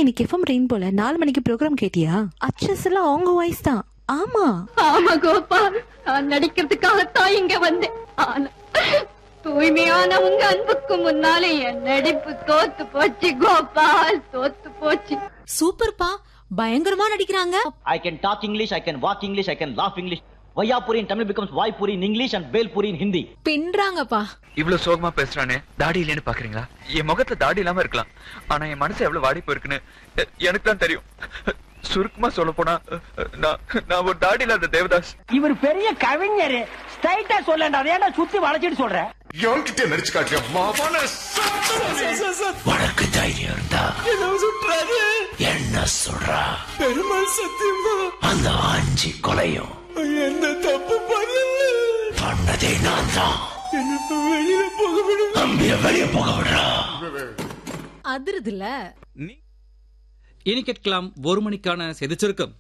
இன்னைக்கு FM rain போல நாலு மணிக்கு ப்ரோக்ராம் கேட்டியா அச்சஸ் எல்லாம் அவங்க வாய்ஸ் தான் ஆமா ஆமா கோபால் நான் நடிக்கிறதுக்காகத்தான் இங்க வந்தேன் ஆனா தூய்மையான உங்க அன்புக்கு முன்னாலே என் நடிப்பு தோத்து போச்சு கோபால் தோத்து போச்சு சூப்பர்ப்பா பயங்கரமா நடிக்கிறாங்க I can talk English, I can walk English, I can laugh English. Vayapuri in Tamil becomes Vaipuri in English and Belpuri in Hindi. பின்றாங்கப்பா இவ்வளவு சோகமா பேசுறானே தாடி இல்லைன்னு பாக்குறீங்களா என் முகத்துல தாடி இல்லாம இருக்கலாம் ஆனா என் மனசு எவ்வளவு வாடி போயிருக்குன்னு எ- எனக்கு தான் தெரியும் சுருக்கமா சொல்ல போனா நான் நான் ஒரு தாடி இல்லாத தேவதாஸ் இவர் பெரிய கவிஞர் ஸ்ட்ரைட்டா சொல்லண்டா ஏன்டா சுத்தி வளைச்சிட்டு சொல்ற எவன்கிட்ட நடிச்சு காட்டியா மாவான உனக்கு தைரியம் இருந்தா என்ன சொல்றா பெருமாள் சத்தியமா அந்த அஞ்சு கொலையும் என்ன தப்பு பண்ணல பண்ணதே நான் தான் வெளியில போக விடு அம்பிய வெளிய போக விடுறா அதிருதுல இனி கேட்கலாம் ஒரு மணிக்கான செய்தி சுருக்கம்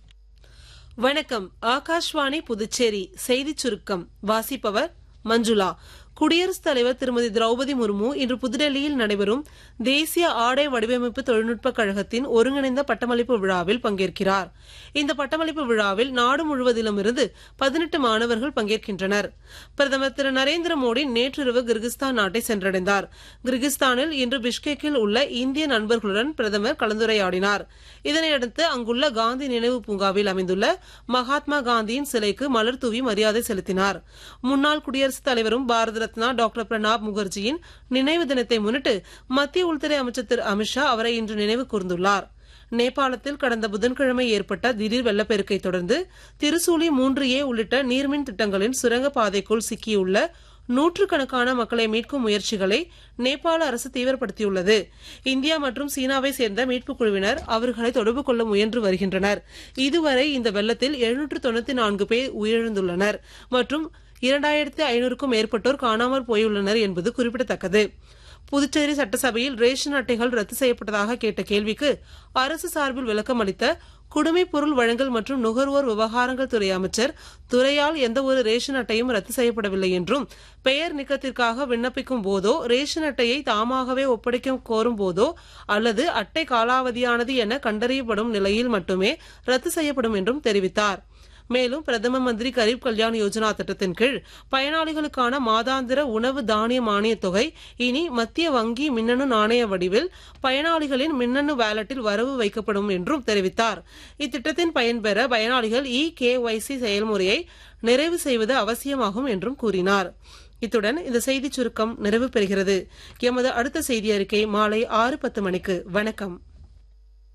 வணக்கம் ஆகாஷ்வாணி புதுச்சேரி செய்திச் சுருக்கம் வாசிப்பவர் மஞ்சுளா குடியரசுத் தலைவர் திருமதி திரௌபதி முர்மு இன்று புதுடெல்லியில் நடைபெறும் தேசிய ஆடை வடிவமைப்பு தொழில்நுட்ப கழகத்தின் ஒருங்கிணைந்த பட்டமளிப்பு விழாவில் பங்கேற்கிறார் இந்த பட்டமளிப்பு விழாவில் நாடு முழுவதிலும் இருந்து பதினெட்டு மாணவர்கள் பங்கேற்கின்றனர் பிரதமர் திரு நரேந்திர மோடி நேற்றிரவு கிர்கிஸ்தான் நாட்டை சென்றடைந்தார் கிர்கிஸ்தானில் இன்று பிஷ்கெக்கில் உள்ள இந்திய நண்பர்களுடன் பிரதமர் கலந்துரையாடினார் இதனையடுத்து அங்குள்ள காந்தி நினைவு பூங்காவில் அமைந்துள்ள மகாத்மா காந்தியின் சிலைக்கு மலர் தூவி மரியாதை செலுத்தினார் முன்னாள் குடியரசுத் தலைவரும் பாரத ரத்னா டாக்டர் பிரணாப் முகர்ஜியின் நினைவு தினத்தை முன்னிட்டு மத்திய உள்துறை அமைச்சர் திரு அமித்ஷா அவரை இன்று நினைவு கூர்ந்துள்ளார் நேபாளத்தில் கடந்த புதன்கிழமை ஏற்பட்ட திடீர் வெள்ளப்பெருக்கை தொடர்ந்து திருசூலி மூன்று ஏ உள்ளிட்ட நீர்மின் திட்டங்களின் சுரங்கப் பாதைக்குள் சிக்கியுள்ள நூற்றுக்கணக்கான மக்களை மீட்கும் முயற்சிகளை நேபாள அரசு தீவிரப்படுத்தியுள்ளது இந்தியா மற்றும் சீனாவை சேர்ந்த மீட்புக் குழுவினர் அவர்களை தொடர்பு கொள்ள முயன்று வருகின்றனர் இதுவரை இந்த வெள்ளத்தில் எழுநூற்று தொண்ணூத்தி நான்கு பேர் உயிரிழந்துள்ளனர் மற்றும் இரண்டாயிரத்தி ஐநூறுக்கும் மேற்பட்டோர் காணாமற் போயுள்ளனர் என்பது குறிப்பிடத்தக்கது புதுச்சேரி சட்டசபையில் ரேஷன் அட்டைகள் ரத்து செய்யப்பட்டதாக கேட்ட கேள்விக்கு அரசு சார்பில் விளக்கம் அளித்த குடிமைப் பொருள் வழங்கல் மற்றும் நுகர்வோர் விவகாரங்கள் துறை அமைச்சர் துறையால் எந்த ஒரு ரேஷன் அட்டையும் ரத்து செய்யப்படவில்லை என்றும் பெயர் நீக்கத்திற்காக விண்ணப்பிக்கும் போதோ ரேஷன் அட்டையை தாமாகவே ஒப்படைக்க கோரும் போதோ அல்லது அட்டை காலாவதியானது என கண்டறியப்படும் நிலையில் மட்டுமே ரத்து செய்யப்படும் என்றும் தெரிவித்தார் மேலும் பிரதம மந்திரி கரீப் கல்யாண் யோஜனா திட்டத்தின் கீழ் பயனாளிகளுக்கான மாதாந்திர உணவு தானிய மானியத் தொகை இனி மத்திய வங்கி மின்னணு நாணய வடிவில் பயனாளிகளின் மின்னணு வேலட்டில் வரவு வைக்கப்படும் என்றும் தெரிவித்தார் இத்திட்டத்தின் பயன்பெற பயனாளிகள் இ கேஒய்சி செயல்முறையை நிறைவு செய்வது அவசியமாகும் என்றும் கூறினார் இத்துடன் இந்த செய்திச் சுருக்கம் நிறைவு பெறுகிறது எமது அடுத்த செய்தி அறிக்கை மாலை ஆறு பத்து மணிக்கு வணக்கம்